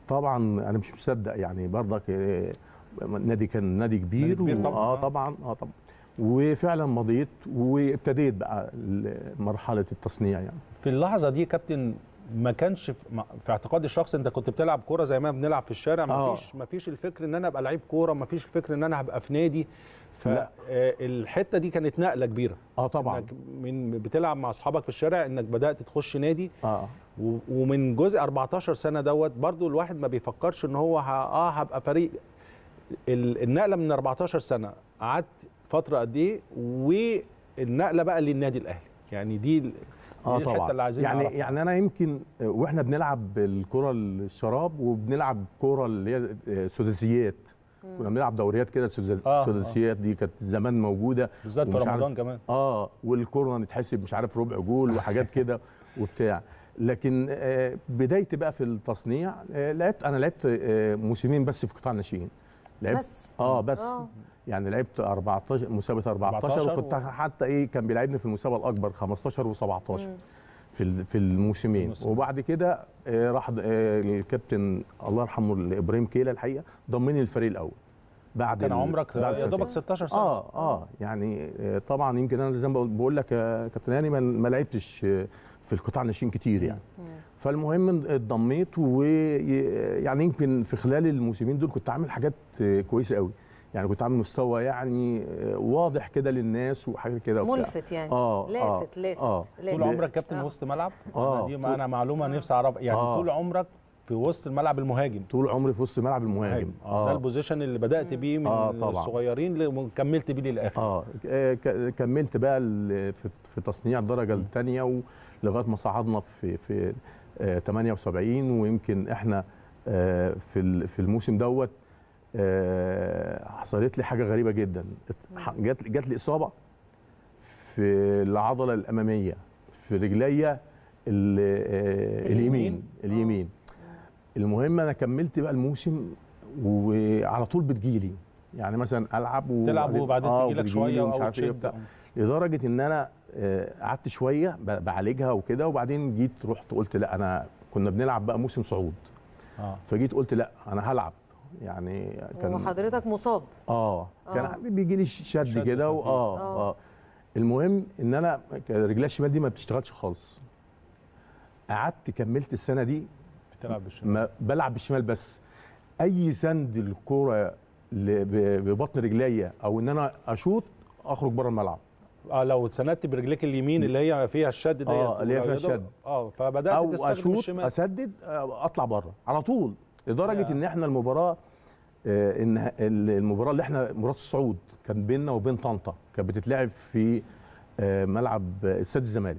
طبعا انا مش مصدق يعني برضك آه، نادي كان نادي كبير, نادي كبير و- طبعاً. اه طبعا اه طبعا وفعلا مضيت وابتديت بقى ال- مرحله التصنيع يعني في اللحظه دي يا كابتن ما كانش في, ما- في اعتقادي الشخصي انت كنت بتلعب كوره زي ما بنلعب في الشارع ما آه. فيش ما فيش الفكر ان انا ابقى لعيب كوره ما فيش الفكر ان انا هبقى في نادي لا. فالحته دي كانت نقله كبيره اه طبعا انك من بتلعب مع اصحابك في الشارع انك بدات تخش نادي اه و- ومن جزء 14 سنه دوت برضو الواحد ما بيفكرش ان هو ه- اه هبقى فريق ال- النقله من 14 سنه قعدت فتره قد ايه والنقله بقى للنادي الاهلي يعني دي ال- اه دي الحته طبعا اللي عايزين يعني نعرفها. يعني انا يمكن آه، واحنا بنلعب الكره الشراب وبنلعب كره اللي هي آه، سداسيات كنا بنلعب دوريات كده سدس- آه، آه. سداسيات دي كانت زمان موجوده بالذات في ومش عارف- رمضان كمان اه والكورنر نتحسب مش عارف ربع جول وحاجات كده وبتاع لكن آه بدايتي بقى في التصنيع آه لعبت انا لعبت آه موسمين بس في قطاع الناشئين لعبت بس اه بس آه. يعني لعبت 14 مسابقه 14, 14 وكنت و- حتى ايه كان بيلعبني في المسابقه الاكبر 15 و17 مم. في ال- في الموسمين الموسمين. وبعد كده آه، راح د- آه، الكابتن الله يرحمه ابراهيم كيلا الحقيقه ضمني الفريق الاول بعد كان ال- عمرك بعد يا دوبك السنة. 16 سنه اه اه يعني آه، طبعا يمكن انا زي ما بقول- بقول لك يا كابتن هاني ما- ما لعبتش آه، في القطاع الناشئين كتير يعني مم. فالمهم اتضميت ويعني يمكن في خلال الموسمين دول كنت عامل حاجات آه، كويسه قوي يعني كنت عامل مستوى يعني آه، واضح كده للناس وحاجات كده وبتاع. ملفت يعني اه لافت آه، لافت آه. لافت. طول عمرك كابتن آه. وسط ملعب آه، أنا دي ما طول- انا معلومه نفسي اعرف يعني آه. طول عمرك في وسط الملعب المهاجم طول عمري في وسط ملعب المهاجم آه. ده البوزيشن اللي بدات بيه من آه، طبعاً. الصغيرين ل- وكملت بيه للاخر اه آه، ك- كملت بقى ال- في في تصنيع الدرجه الثانيه ولغايه ما صعدنا في في آه، 78 ويمكن احنا آه، في ال- في الموسم دوت آه، حصلت لي حاجه غريبه جدا ات- جات جات لي اصابه في العضله الاماميه في رجليا ال- آه، اليمين؟ اليمين اليمين المهم انا كملت بقى الموسم وعلى طول بتجيلي يعني مثلا العب تلعب وبعدين آه، تجي لك وبتجيلي شويه ومش او عارف ايه تشد وبتاع. لدرجه ان انا آه، قعدت شويه ب- بعالجها وكده وبعدين جيت رحت قلت لا انا كنا بنلعب بقى موسم صعود اه فجيت قلت لا انا هلعب يعني كان وحضرتك مصاب اه كان آه. بيجي لي شد شد كده خفيف. واه آه. اه المهم ان انا كان رجلي الشمال دي ما بتشتغلش خالص قعدت كملت السنه دي بتلعب بالشمال ما بلعب بالشمال بس اي سند الكوره ل- ب- ببطن رجليا او ان انا اشوط اخرج بره الملعب اه لو سندت برجليك اليمين اللي هي فيها الشد ديت آه، اللي هي فيها يا دوب- الشد. اه فبدات او تستخدم اشوط الشمال اسدد آه، اطلع بره على طول لدرجه يا. ان احنا المباراه آه، ان ه- ال- المباراه اللي احنا مباراه الصعود كان بيننا وبين طنطا كانت بتتلعب في آه، ملعب آه، استاد الزمالك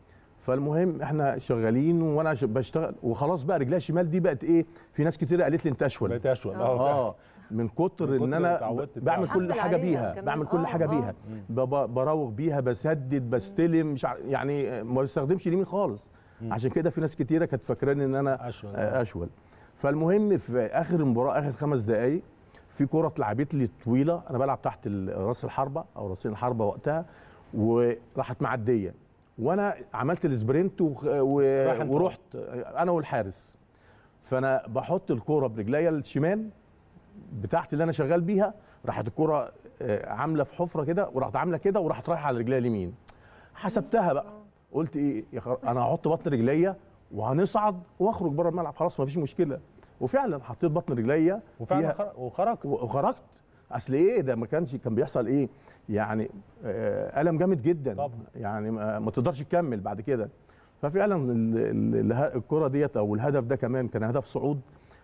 فالمهم احنا شغالين وانا ش- بشتغل وخلاص بقى رجلي الشمال دي بقت ايه في ناس كتير قالت لي انت اشول بقيت اشول آه. اه من كتر من كتر ان ما انا اتعودت ب- بعمل تلعب. كل تحمل حاجه عليها بيها كمان. بعمل كل آه، حاجه آه. بيها ب- ب- براوغ بيها بسدد بستلم مش ع- يعني ما بستخدمش اليمين خالص مم. عشان كده في ناس كتيره كانت فاكراني ان انا اشول آه، اشول فالمهم في اخر المباراه اخر خمس دقائق في كره اتلعبت لي طويله انا بلعب تحت ال- راس الحربه او راسين الحربه وقتها وراحت معديه وانا عملت السبرنت وخ- و- راح انت. ورحت انا والحارس فانا بحط الكوره برجليا الشمال بتاعتي اللي انا شغال بيها راحت الكوره آه، عامله في حفره كده وراحت عامله كده وراحت رايحه على رجليا اليمين حسبتها بقى قلت ايه يا خر... انا هحط بطن رجليا وهنصعد واخرج بره الملعب خلاص ما فيش مشكله وفعلا حطيت بطن رجليا وفعلا فيها- خرج- وخرجت وخرجت اصل ايه ده ما كانش كان بيحصل ايه يعني آه، الم جامد جدا طبعا. يعني ما, ما تقدرش تكمل بعد كده ففعلا ال- ال- اله- الكره ديت او الهدف ده كمان كان هدف صعود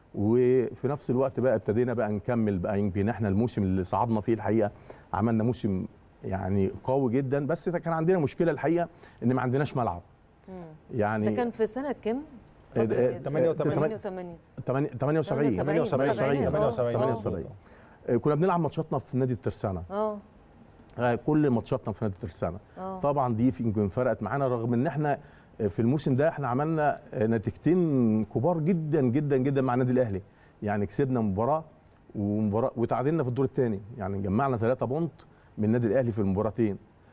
وفي نفس الوقت بقى ابتدينا بقى نكمل بقى يمكن احنا الموسم اللي صعدنا فيه الحقيقه عملنا موسم يعني قوي جدا بس كان عندنا مشكله الحقيقه ان ما عندناش ملعب مم. يعني ده كان في سنه كام؟ آه، فترة آه، كام؟ 88. 88 تمانية- 78 78. 78 78. 78 آه، كنا بنلعب ماتشاتنا في نادي الترسانه اه آه، كل ماتشاتنا في نادي الترسانه اه طبعا دي في- يمكن فرقت معانا رغم ان احنا في الموسم ده احنا عملنا نتيجتين كبار جدا جدا جدا مع النادي الاهلي يعني كسبنا مباراه ومباراه وتعادلنا في الدور الثاني يعني جمعنا ثلاثة بونت من النادي الاهلي في المباراتين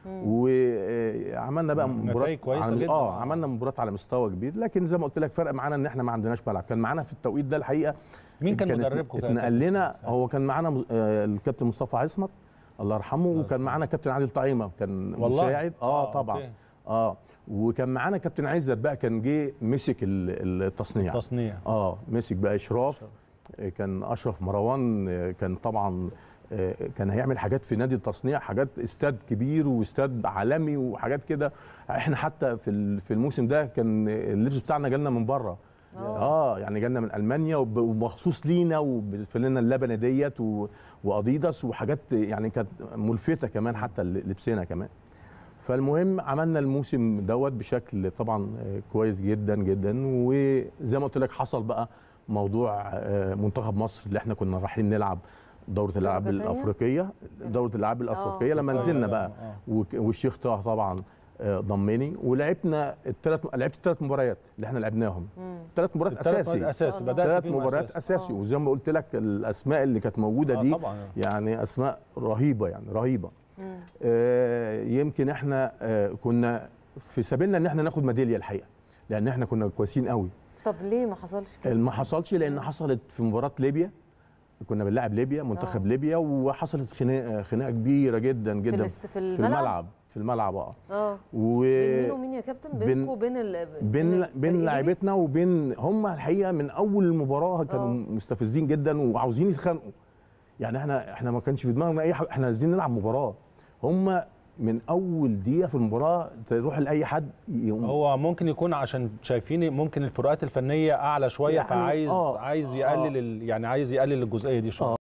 مم. وعملنا بقى نتائج مباراه كويسة عن- جدا. اه عملنا مباراه على مستوى كبير لكن زي ما قلت لك فرق معانا ان احنا ما عندناش ملعب كان معانا في التوقيت ده الحقيقه مين كان كانت مدربكم كده؟ اتنقل لنا هو كان معانا آه، الكابتن مصطفى عصمت الله يرحمه وكان معانا كابتن عادل طعيمه كان والله؟ مساعد اه طبعا أوكي. اه وكان معانا كابتن عزت بقى كان جه مسك ال- التصنيع تصنيع اه مسك بقى اشراف آه، كان اشرف مروان آه، كان طبعا آه، كان هيعمل حاجات في نادي التصنيع حاجات استاد كبير واستاد عالمي وحاجات كده احنا حتى في ال- في الموسم ده كان اللبس بتاعنا جالنا من بره اه يعني جالنا من المانيا وب- ومخصوص لينا وبالفلنا اللبنه ديت و- واديداس وحاجات يعني كانت ملفته كمان حتى لبسنا كمان فالمهم عملنا الموسم دوت بشكل طبعا آه، كويس جدا جدا وزي ما قلت لك حصل بقى موضوع آه، منتخب مصر اللي احنا كنا رايحين نلعب دوره الالعاب درجة تانية؟ الافريقيه دوره الالعاب الافريقيه لما آه، نزلنا آه، بقى آه. وك- والشيخ طه طبعا آه، ضمني ولعبنا الثلاث لعبت الثلاث مباريات اللي احنا لعبناهم مم. ثلاث مباريات التلات اساسي اساسي الله. بدات ثلاث فيهم مباريات أساسي. اساسي آه. وزي ما قلت لك الاسماء اللي كانت موجوده آه، دي طبعا يعني اسماء رهيبه يعني رهيبه مم. آه، يمكن احنا آه، كنا في سبيلنا ان احنا ناخد ميداليه الحقيقه لان احنا كنا كويسين قوي طب ليه ما حصلش كده؟ ما حصلش لان حصلت في مباراه ليبيا كنا بنلاعب ليبيا منتخب آه. ليبيا وحصلت خناقه خناقه كبيره جدا في, جدا الاست... في في الملعب الملعب في الملعب اه اه و بين مين ومين يا كابتن؟ بين- بينكم وبين ال... بين الفريق بين الليبي؟ لاعبتنا وبين هم الحقيقه من اول المباراه كانوا آه. مستفزين جدا وعاوزين يتخانقوا يعني احنا احنا ما كانش في دماغنا اي حاجه احنا عايزين نلعب مباراه هم من اول دقيقه في المباراه تروح لاي حد يقوم هو ممكن يكون عشان شايفين ممكن الفروقات الفنيه اعلى شويه يعني فعايز آه، عايز آه. يقلل ال- يعني عايز يقلل الجزئيه دي شويه